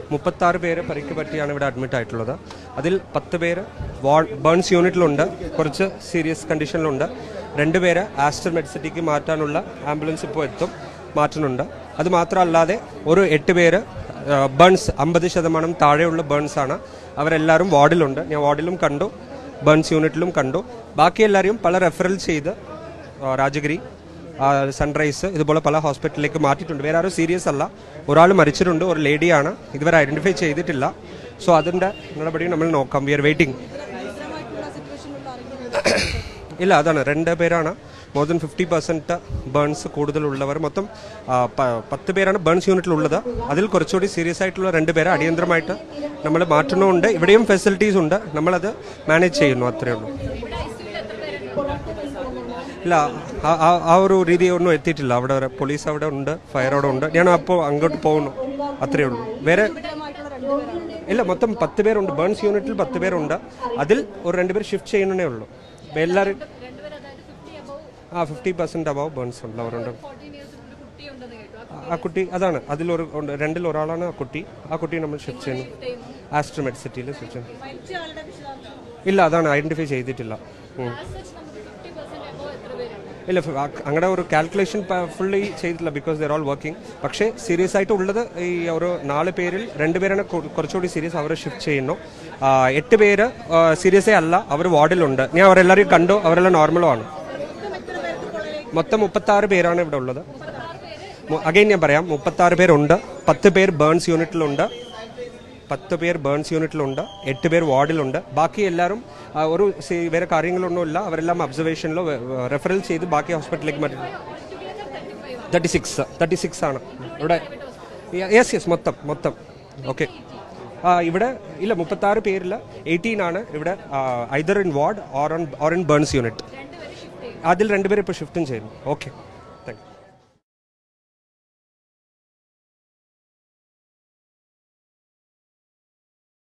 മുപ്പത്താറ് പേര് പരിക്ക് പറ്റിയാണ് ഇവിടെ അഡ്മിറ്റ് ആയിട്ടുള്ളത് അതിൽ പത്ത് പേര് വാൾ ബേൺസ് യൂണിറ്റിലുണ്ട് കുറച്ച് സീരിയസ് കണ്ടീഷനിലുണ്ട് രണ്ട് പേര് ആസ്റ്റർ മെഡിസിറ്റിക്ക് മാറ്റാനുള്ള ആംബുലൻസ് ഇപ്പോൾ എത്തും മാറ്റുന്നുണ്ട് അത് മാത്രമല്ലാതെ ഒരു എട്ട് പേര് ബേൺസ് അമ്പത് ശതമാനം താഴെയുള്ള ബേൺസ് ആണ് അവരെല്ലാവരും വാർഡിലുണ്ട് ഞാൻ വാർഡിലും കണ്ടു ബേൺസ് യൂണിറ്റിലും കണ്ടു ബാക്കി എല്ലാവരെയും പല റെഫറൽ ചെയ്ത് ആ, രാജഗിരി ആ, സൺറൈസ് ഇതുപോലെ പല ഹോസ്പിറ്റലിലേക്ക് മാറ്റിയിട്ടുണ്ട് വേറെ ആരും സീരിയസ് അല്ല ഒരാൾ മരിച്ചിട്ടുണ്ട് ഒരു ലേഡിയാണ് ഇതുവരെ ഐഡന്റിഫൈ ചെയ്തിട്ടില്ല സോ അതിൻ്റെ നടപടി നമ്മൾ നോക്കാം വി ആർ വെയിറ്റിംഗ് ഇല്ല അതാണ് രണ്ട് പേരാണ് more than fifty percent burns കൂടുതലുള്ളവർ മൊത്തം ആ, പ- പത്ത് പേരാണ് ബേൺസ് യൂണിറ്റിലുള്ളത് അതിൽ കുറച്ചുകൂടി സീരിയസ് ആയിട്ടുള്ള രണ്ട് പേരെ അടിയന്തരമായിട്ട് നമ്മൾ മാറ്റണമുണ്ട് ഇവിടെയും ഫെസിലിറ്റീസ് ഉണ്ട് നമ്മളത് മാനേജ് ചെയ്യുന്നു അത്രയേ ഉള്ളൂ ഇല്ല ആ- ആ- ആ ഒരു രീതി ഒന്നും എത്തിയിട്ടില്ല അവിടെ വരെ പോലീസ് അവിടെ ഉണ്ട് ഫയർ അവിടെ ഉണ്ട് ഞാൻ അപ്പോൾ അങ്ങോട്ട് പോകുന്നു അത്രയേ ഉള്ളൂ വേറെ ഇല്ല മൊത്തം പത്ത് പേരുണ്ട് ബേൺസ് യൂണിറ്റിൽ പത്ത് പേരുണ്ട് അതിൽ ഒരു രണ്ട് പേര് ഷിഫ്റ്റ് ചെയ്യുന്നേ ഉള്ളൂ ഇപ്പൊ എല്ലാവരും ആ ഫിഫ്റ്റി പെർസെന്റ് അബവ് ബേൺസ് ഉള്ളവരുണ്ട് ആ കുട്ടി അതാണ് അതിലൊരു ഉണ്ട്. രണ്ടിൽ ഒരാളാണ് ആ കുട്ടി ആ കുട്ടി നമ്മൾ ഷിഫ്റ്റ് ചെയ്യുന്നു ആസ്ട്ര മെഡിസിറ്റിയിൽ ഷിഫ്റ്റ് ചെയ്യുന്നു ഇല്ല അതാണ് ഐഡന്റിഫൈ ചെയ്തിട്ടില്ല ഉം. ഇല്ല ഫ- അ- അങ്ങനെ ഒരു കാൽക്കുലേഷൻ ഫുള്ളി ചെയ്തിട്ടില്ല ബിക്കോസ് ദർ ഓൾ വർക്കിംഗ് പക്ഷേ സീരിയസ് ആയിട്ട് ഉള്ളത് ഈ ഒരു നാല് പേരിൽ രണ്ട് പേരാണ് കു- കുറച്ചുകൂടി സീരിയസ് അവരെ ഷിഫ്റ്റ് ചെയ്യുന്നു ആ, എട്ട് പേര് സീരിയസേ അല്ല അവർ വാർഡിലുണ്ട് ഞാൻ അവരെല്ലാവരെയും കണ്ടു അവരെല്ലാം നോർമലുമാണ് മൊത്തം മുപ്പത്താറ് പേരാണ് ഇവിടെ ഉള്ളത് അഗൈൻ ഞാൻ പറയാം മുപ്പത്താറ് പേരുണ്ട് പത്ത് പേർ ബേൺസ് യൂണിറ്റിലുണ്ട് പത്ത് പേർ ബേൺസ് യൂണിറ്റിലുണ്ട് എട്ട് പേർ വാർഡിലുണ്ട് ബാക്കി എല്ലാവരും ആ, ഒരു സി- വേറെ കാര്യങ്ങളൊന്നുമില്ല അവരെല്ലാം ഒബ്സർവേഷനിലോ റെഫറൽ ചെയ്ത് ബാക്കി ഹോസ്പിറ്റലിലേക്ക് മാറ്റി തേർട്ടി സിക്സ് തേർട്ടി സിക്സ് ആണ് ഇവിടെ യെസ് യെസ് മൊത്തം മൊത്തം ഓക്കെ ആ ഇവിടെ ഇല്ല മുപ്പത്താറ് പേരിൽ എയ്റ്റീൻ ആണ് ഇവിടെ either in ward or on or in burns unit അതിൽ രണ്ടുപേരും ഇപ്പോൾ ഷിഫ്റ്റും ചെയ്യുന്നു ഓക്കെ